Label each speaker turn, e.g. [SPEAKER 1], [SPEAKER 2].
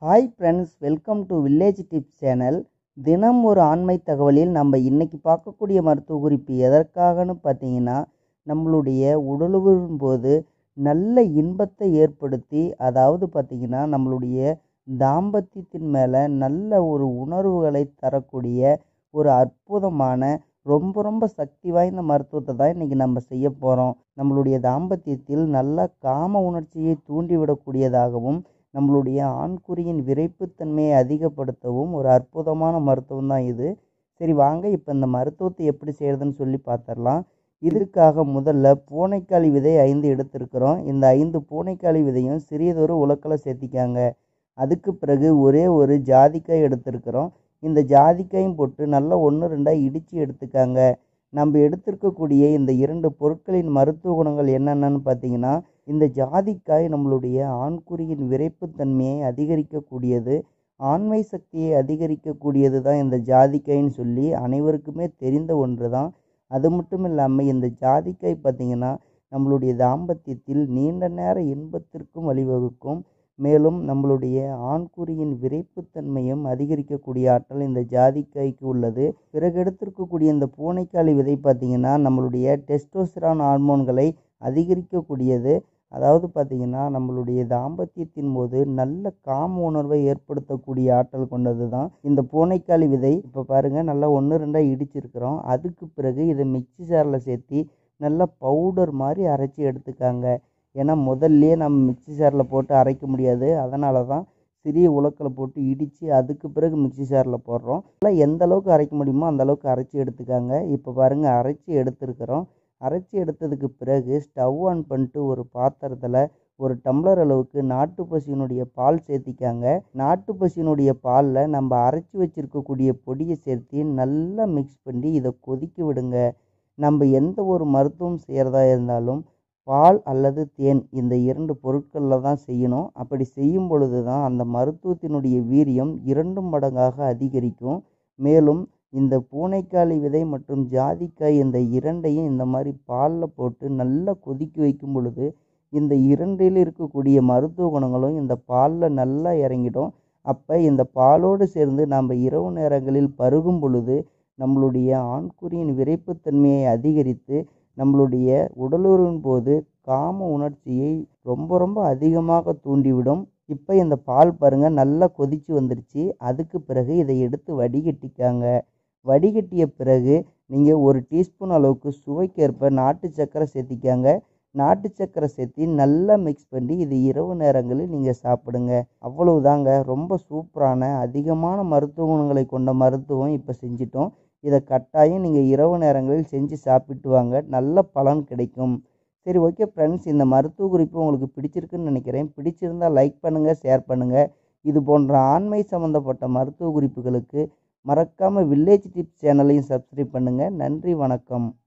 [SPEAKER 1] hi friends welcome to village tips channel தினம் ஒரு ஆண்மை தகவலில் நம்ம இன்னைக்கு பார்க்கக்கூடிய மருத்துவ குறிப்பு எதற்காகன்னு பார்த்தீங்கன்னா நம்மளுடைய உடலுறவின் போது நல்ல இன்பத்தை ஏற்படுத்தி அதாவது பார்த்தீங்கன்னா நம்மளுடைய தாம்பத்தியத்தின் மேலே நல்ல ஒரு உணர்வுகளை தரக்கூடிய ஒரு அற்புதமான ரொம்ப ரொம்ப சக்தி வாய்ந்த மருத்துவத்தை தான் இன்றைக்கி நம்ம செய்ய போகிறோம் நம்மளுடைய தாம்பத்தியத்தில் நல்ல காம உணர்ச்சியை தூண்டிவிடக்கூடியதாகவும் நம்மளுடைய ஆண்குறியின் விரைப்புத்தன்மையை அதிகப்படுத்தவும் ஒரு அற்புதமான மருத்துவம் தான் இது சரி வாங்க இப்போ இந்த மருத்துவத்தை எப்படி செய்கிறதுன்னு சொல்லி பார்த்துடலாம் இதற்காக முதல்ல பூனைக்காளி விதை ஐந்து எடுத்திருக்கிறோம் இந்த ஐந்து பூனைக்காளி விதையும் சிறியதொரு உலக்கில் சேர்த்திக்காங்க அதுக்கு பிறகு ஒரே ஒரு ஜாதிக்காய் எடுத்திருக்கிறோம் இந்த ஜாதிக்காயும் போட்டு நல்லா ஒன்று ரெண்டாக இடித்து எடுத்துக்காங்க நம்ம எடுத்திருக்கக்கூடிய இந்த இரண்டு பொருட்களின் மருத்துவ குணங்கள் என்னென்னு பார்த்தீங்கன்னா இந்த ஜாதிக்காய் நம்மளுடைய ஆண்குறியின் விரைப்புத்தன்மையை அதிகரிக்கக்கூடியது ஆண்மை சக்தியை அதிகரிக்கக்கூடியது தான் இந்த ஜாதிக்காய்ன்னு சொல்லி அனைவருக்குமே தெரிந்த ஒன்று தான் அது மட்டும் இல்லாமல் இந்த ஜாதிக்காய் பார்த்திங்கன்னா நம்மளுடைய தாம்பத்தியத்தில் நீண்ட நேர இன்பத்திற்கும் வழிவகுக்கும் மேலும் நம்மளுடைய ஆண்குறியின் விரைப்புத்தன்மையும் அதிகரிக்கக்கூடிய ஆற்றல் இந்த ஜாதிக்காய்க்கு உள்ளது பிறகு எடுத்திருக்கக்கூடிய இந்த பூனைக்காளி விதை பார்த்திங்கன்னா நம்மளுடைய டெஸ்டோஸ்டிரான் ஹார்மோன்களை அதிகரிக்கக்கூடியது அதாவது பார்த்திங்கன்னா நம்மளுடைய தாம்பத்தியத்தின் போது நல்ல காம உணர்வை ஏற்படுத்தக்கூடிய ஆற்றல் கொண்டது தான் இந்த பூனைக்காளி விதை இப்போ பாருங்கள் நல்லா ஒன்று ரெண்டாக இடிச்சிருக்கிறோம் அதுக்கு பிறகு இதை மிக்சி ஜாரில் சேர்த்தி நல்லா பவுடர் மாதிரி அரைச்சி எடுத்துக்காங்க ஏன்னா முதல்லையே நம்ம மிக்சி ஜாரில் போட்டு அரைக்க முடியாது அதனால தான் சிறிய உலக்கில் போட்டு இடித்து அதுக்கு பிறகு மிக்சி ஜாரில் போடுறோம் நல்லா எந்த அளவுக்கு அரைக்க முடியுமோ அந்த அளவுக்கு அரைச்சி எடுத்துக்காங்க இப்போ பாருங்கள் அரைச்சி எடுத்துருக்கிறோம் அரைச்சி எடுத்ததுக்கு பிறகு ஸ்டவ் ஆன் பண்ணிட்டு ஒரு பாத்திரத்தில் ஒரு டம்ளர் அளவுக்கு நாட்டு பசியினுடைய பால் சேர்த்திக்காங்க நாட்டு பசியினுடைய பாலில் நம்ம அரைச்சி வச்சுருக்கக்கூடிய பொடியை சேர்த்து நல்லா மிக்ஸ் பண்ணி இதை கொதிக்க விடுங்க நம்ம எந்த ஒரு மருத்துவம் செய்கிறதா இருந்தாலும் பால் அல்லது தேன் இந்த இரண்டு பொருட்களில் தான் செய்யணும் அப்படி செய்யும் பொழுது தான் அந்த மருத்துவத்தினுடைய வீரியம் இரண்டு மடங்காக அதிகரிக்கும் மேலும் இந்த பூனைக்காளி விதை மற்றும் ஜாதிக்காய் இந்த இரண்டையும் இந்த மாதிரி பாலில் போட்டு நல்லா கொதிக்க வைக்கும் பொழுது இந்த இரண்டில் இருக்கக்கூடிய மருத்துவ குணங்களும் இந்த பாலில் நல்லா இறங்கிடும் அப்போ இந்த பாலோடு சேர்ந்து நம்ம இரவு நேரங்களில் பருகும் பொழுது நம்மளுடைய ஆண்குறியின் விரைப்புத்தன்மையை அதிகரித்து நம்மளுடைய உடலுறவின் போது காம உணர்ச்சியை ரொம்ப ரொம்ப அதிகமாக தூண்டிவிடும் இப்போ இந்த பால் பாருங்கள் நல்லா கொதித்து வந்துருச்சு அதுக்கு பிறகு இதை எடுத்து வடிகட்டிக்காங்க வடிகட்டிய பிறகு நீங்கள் ஒரு டீஸ்பூன் அளவுக்கு சுவைக்கேற்ப நாட்டு சர்க்கரை சேர்த்திக்காங்க நாட்டு சர்க்கரை சேர்த்தி நல்லா மிக்ஸ் பண்ணி இது இரவு நேரங்களில் நீங்கள் சாப்பிடுங்க அவ்வளவுதாங்க ரொம்ப சூப்பரான அதிகமான மருத்துவ குணங்களை கொண்ட மருத்துவம் இப்போ செஞ்சிட்டோம் இதை கட்டாயம் நீங்கள் இரவு நேரங்களில் செஞ்சு சாப்பிட்டு வாங்க நல்ல பலன் கிடைக்கும் சரி ஓகே ஃப்ரெண்ட்ஸ் இந்த மருத்துவ குறிப்பு உங்களுக்கு பிடிச்சிருக்குன்னு நினைக்கிறேன் பிடிச்சிருந்தால் லைக் பண்ணுங்கள் ஷேர் பண்ணுங்கள் இது போன்ற ஆண்மை சம்மந்தப்பட்ட மருத்துவ குறிப்புகளுக்கு மறக்காமல் வில்லேஜ் டிப்ஸ் சேனலையும் சப்ஸ்கிரைப் பண்ணுங்கள் நன்றி வணக்கம்